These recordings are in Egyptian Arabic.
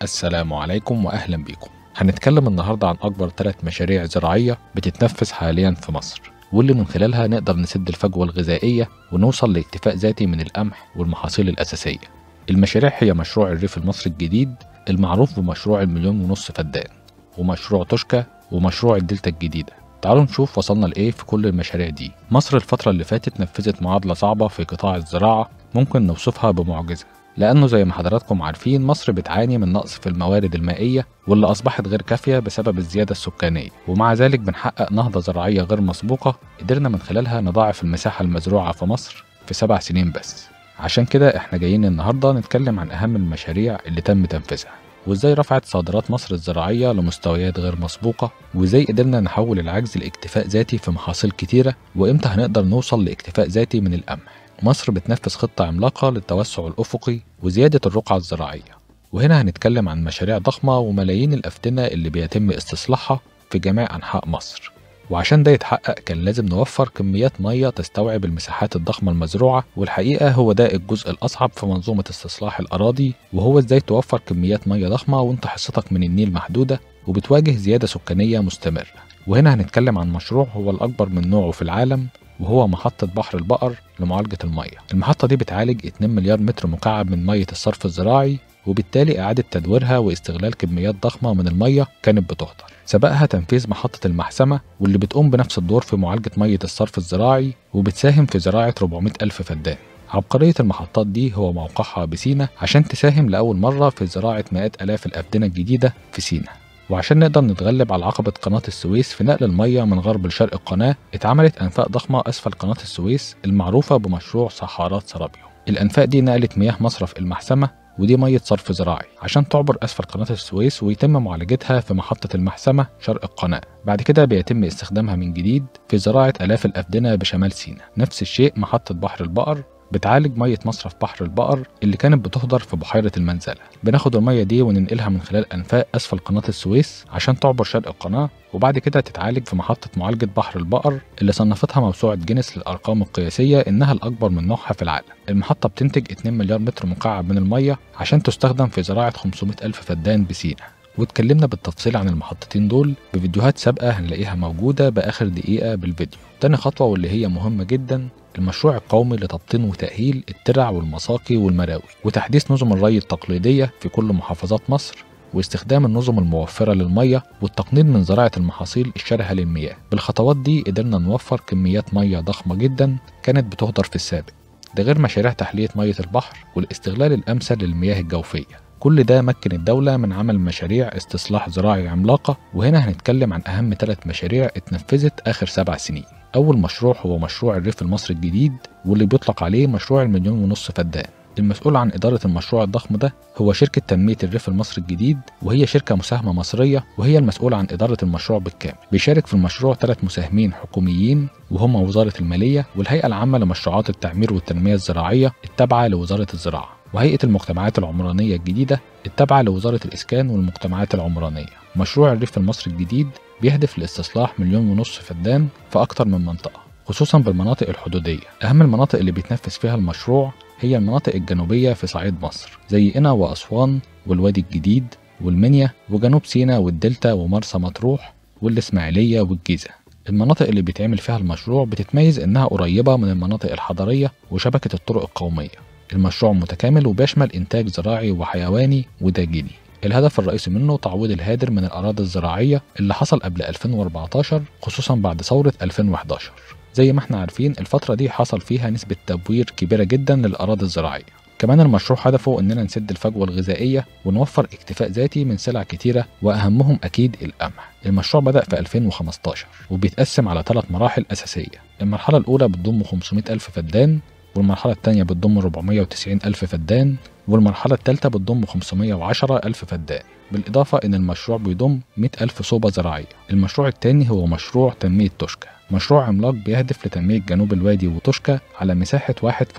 السلام عليكم وأهلا بيكم هنتكلم النهاردة عن أكبر ثلاث مشاريع زراعية بتتنفذ حاليا في مصر واللي من خلالها نقدر نسد الفجوة الغذائية ونوصل لاكتفاء ذاتي من القمح والمحاصيل الأساسية المشاريع هي مشروع الريف المصري الجديد المعروف بمشروع المليون ونص فدان ومشروع توشكا ومشروع الدلتا الجديدة تعالوا نشوف وصلنا لإيه في كل المشاريع دي مصر الفترة اللي فاتت نفذت معادلة صعبة في قطاع الزراعة ممكن نوصفها بمعجزة لأنه زي ما حضراتكم عارفين مصر بتعاني من نقص في الموارد المائية واللي أصبحت غير كافية بسبب الزيادة السكانية ومع ذلك بنحقق نهضة زراعية غير مسبوقة قدرنا من خلالها نضاعف المساحة المزروعة في مصر في سبع سنين بس عشان كده احنا جايين النهاردة نتكلم عن أهم المشاريع اللي تم تنفيذها وازاي رفعت صادرات مصر الزراعية لمستويات غير مسبوقة وازاي قدرنا نحول العجز لاكتفاء ذاتي في محاصيل كتيرة وامتى هنقدر نوصل لاكتفاء ذاتي من القمح مصر بتنفذ خطة عملاقة للتوسع الأفقي وزيادة الرقعة الزراعية وهنا هنتكلم عن مشاريع ضخمة وملايين الأفدنة اللي بيتم استصلاحها في جميع أنحاء مصر وعشان ده يتحقق كان لازم نوفر كميات مية تستوعب المساحات الضخمة المزروعة والحقيقة هو ده الجزء الأصعب في منظومة استصلاح الأراضي وهو إزاي توفر كميات مية ضخمة وانت حصتك من النيل محدودة وبتواجه زيادة سكانية مستمرة وهنا هنتكلم عن مشروع هو الأكبر من نوعه في العالم وهو محطة بحر البقر لمعالجة المية المحطة دي بتعالج 2 مليار متر مكعب من مية الصرف الزراعي وبالتالي إعادة تدويرها واستغلال كميات ضخمة من المية كانت بتهدر سبقها تنفيذ محطة المحسمة واللي بتقوم بنفس الدور في معالجة مية الصرف الزراعي وبتساهم في زراعة 400 ألف فدان عبقرية المحطات دي هو موقعها بسينا عشان تساهم لأول مرة في زراعة مئات آلاف الأفدنة الجديدة في سينا وعشان نقدر نتغلب على عقبة قناة السويس في نقل المية من غرب لشرق القناة اتعملت أنفاق ضخمة أسفل قناة السويس المعروفة بمشروع صحارات سرابيو الأنفاق دي نقلت مياه مصرف المحسمة ودي مية صرف زراعي عشان تعبر أسفل قناة السويس ويتم معالجتها في محطة المحسمة شرق القناة بعد كده بيتم استخدامها من جديد في زراعة آلاف الأفدنة بشمال سيناء نفس الشيء محطة بحر البقر بتعالج مية مصرف بحر البقر اللي كانت بتهدر في بحيرة المنزلة بناخد المية دي وننقلها من خلال أنفاق أسفل قناة السويس عشان تعبر شرق القناة وبعد كده تتعالج في محطة معالجة بحر البقر اللي صنفتها موسوعة جينيس للأرقام القياسية إنها الأكبر من نوعها في العالم المحطة بتنتج 2 مليار متر مكعب من المية عشان تستخدم في زراعة 500 ألف فدان بسينا واتكلمنا بالتفصيل عن المحطتين دول بفيديوهات سابقة هنلاقيها موجودة بآخر دقيقة بالفيديو تاني خطوة واللي هي مهمة جدا المشروع القومي لتبطين وتأهيل الترع والمساقي والمراوي وتحديث نظم الري التقليدية في كل محافظات مصر واستخدام النظم الموفرة للمية والتقنين من زراعة المحاصيل الشرهة للمياه بالخطوات دي قدرنا نوفر كميات مية ضخمة جدا كانت بتهدر في السابق ده غير مشاريع تحلية مية البحر والاستغلال الأمثل للمياه الجوفية كل ده مكن الدولة من عمل مشاريع استصلاح زراعي عملاقة وهنا هنتكلم عن أهم ثلاث مشاريع اتنفذت آخر سبع سنين أول مشروع هو مشروع الريف المصري الجديد واللي بيطلق عليه مشروع المليون ونص فدان المسؤول عن إدارة المشروع الضخم ده هو شركة تنمية الريف المصري الجديد وهي شركة مساهمة مصرية وهي المسؤولة عن إدارة المشروع بالكامل بيشارك في المشروع ثلاث مساهمين حكوميين وهما وزارة المالية والهيئة العامة لمشروعات التعمير والتنمية الزراعية التابعة لوزارة الزراعة وهيئة المجتمعات العمرانية الجديدة التابعة لوزارة الإسكان والمجتمعات العمرانية مشروع الريف المصري الجديد بيهدف لاستصلاح مليون ونص فدان في أكتر من منطقة خصوصا بالمناطق الحدودية أهم المناطق اللي بيتنفذ فيها المشروع هي المناطق الجنوبية في صعيد مصر زي قنا وأسوان والوادي الجديد والمنيا وجنوب سيناء والدلتا ومرسى مطروح والإسماعيلية والجيزة المناطق اللي بيتعمل فيها المشروع بتتميز إنها قريبة من المناطق الحضرية وشبكة الطرق القومية المشروع متكامل وبيشمل إنتاج زراعي وحيواني وداجيني الهدف الرئيسي منه تعويض الهادر من الأراضي الزراعية اللي حصل قبل 2014 خصوصا بعد ثورة 2011 زي ما احنا عارفين الفترة دي حصل فيها نسبة تبوير كبيرة جدا للأراضي الزراعية كمان المشروع هدفه اننا نسد الفجوة الغذائية ونوفر اكتفاء ذاتي من سلع كتيرة واهمهم اكيد القمح المشروع بدأ في 2015 وبيتقسم على ثلاث مراحل أساسية المرحلة الأولى بتضم 500 ألف فدان والمرحلة الثانية بتضم 490 ألف فدان والمرحلة الثالثة بتضم 510 ألف فدان بالإضافة إن المشروع بيضم 100 ألف صوبة زراعية المشروع الثاني هو مشروع تنمية توشكا مشروع عملاق بيهدف لتنمية جنوب الوادي وتوشكا على مساحة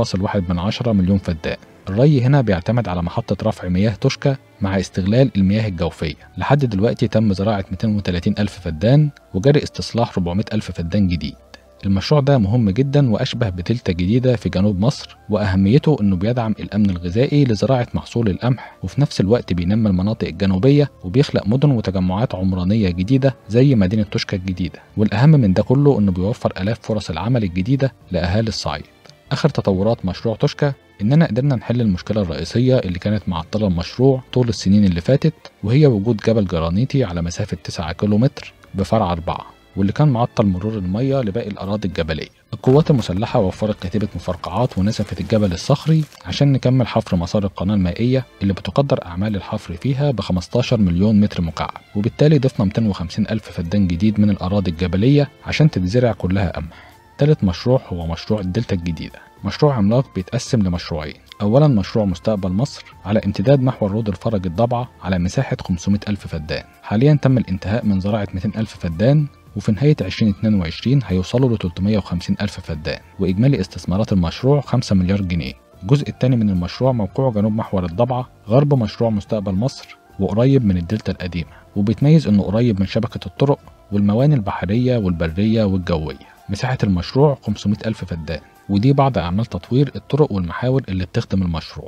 1.1 مليون فدان الري هنا بيعتمد على محطة رفع مياه توشكا مع استغلال المياه الجوفية لحد دلوقتي تم زراعة 230 ألف فدان وجري استصلاح 400 ألف فدان جديد المشروع ده مهم جدا وأشبه بدلتا جديدة في جنوب مصر وأهميته إنه بيدعم الأمن الغذائي لزراعة محصول القمح وفي نفس الوقت بينمي المناطق الجنوبية وبيخلق مدن وتجمعات عمرانية جديدة زي مدينة توشكا الجديدة والأهم من ده كله إنه بيوفر آلاف فرص العمل الجديدة لأهالي الصعيد آخر تطورات مشروع توشكا إننا قدرنا نحل المشكلة الرئيسية اللي كانت معطلة المشروع طول السنين اللي فاتت وهي وجود جبل جرانيتي على مسافة 9 كيلومتر بفرع 4 واللي كان معطل مرور المية لباقي الأراضي الجبلية. القوات المسلحة وفرت كتيبة مفرقعات ونسفت الجبل الصخري عشان نكمل حفر مسار القناة المائية اللي بتقدر أعمال الحفر فيها ب 15 مليون متر مكعب، وبالتالي ضفنا 250 ألف فدان جديد من الأراضي الجبلية عشان تتزرع كلها قمح. تالت مشروع هو مشروع الدلتا الجديدة مشروع عملاق بيتقسم لمشروعين أولا مشروع مستقبل مصر على امتداد محور رود الفرج الضبعة على مساحة 500 ألف فدان حاليا تم الانتهاء من زراعة 200 ألف فدان وفي نهاية 2022 هيوصلوا ل 350 ألف فدان وإجمالي استثمارات المشروع 5 مليار جنيه الجزء الثاني من المشروع موقعه جنوب محور الضبعة غرب مشروع مستقبل مصر وقريب من الدلتا القديمة وبيتميز إنه قريب من شبكة الطرق والمواني البحرية والبرية والجوية مساحة المشروع 500 ألف فدان ودي بعد أعمال تطوير الطرق والمحاور اللي بتخدم المشروع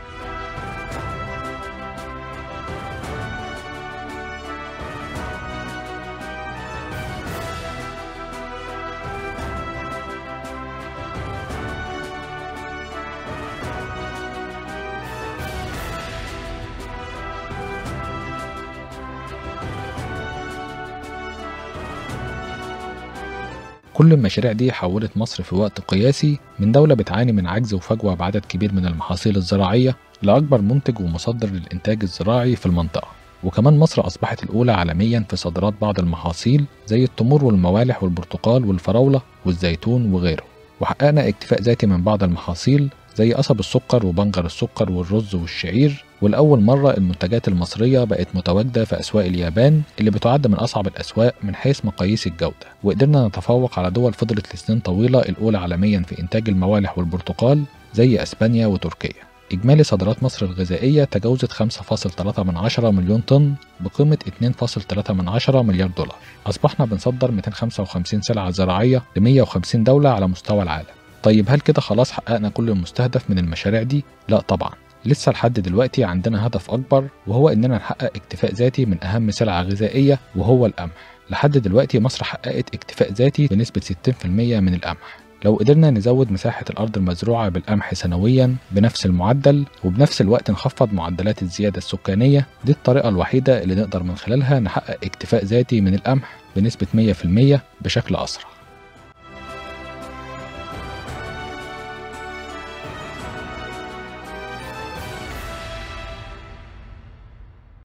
كل المشاريع دي حولت مصر في وقت قياسي من دولة بتعاني من عجز وفجوة بعدد كبير من المحاصيل الزراعية لأكبر منتج ومصدر للإنتاج الزراعي في المنطقة وكمان مصر أصبحت الأولى عالميا في صادرات بعض المحاصيل زي التمور والموالح والبرتقال والفراولة والزيتون وغيره وحققنا اكتفاء ذاتي من بعض المحاصيل زي قصب السكر وبنجر السكر والرز والشعير والأول مرة المنتجات المصرية بقت متواجدة في أسواق اليابان اللي بتعد من أصعب الأسواق من حيث مقاييس الجودة وقدرنا نتفوق على دول فضلت لسنين طويلة الأولى عالميا في إنتاج الموالح والبرتقال زي أسبانيا وتركيا إجمالي صادرات مصر الغذائية تجاوزت 5.3 من عشرة مليون طن بقيمة 2.3 من عشرة مليار دولار أصبحنا بنصدر 255 سلعة زراعية ل 150 دولة على مستوى العالم طيب هل كده خلاص حققنا كل المستهدف من المشاريع دي؟ لا طبعا لسه لحد دلوقتي عندنا هدف أكبر وهو إننا نحقق اكتفاء ذاتي من أهم سلعة غذائية وهو القمح لحد دلوقتي مصر حققت اكتفاء ذاتي بنسبة 60% من القمح لو قدرنا نزود مساحة الأرض المزروعة بالقمح سنويا بنفس المعدل وبنفس الوقت نخفض معدلات الزيادة السكانية دي الطريقة الوحيدة اللي نقدر من خلالها نحقق اكتفاء ذاتي من القمح بنسبة 100% بشكل أسرع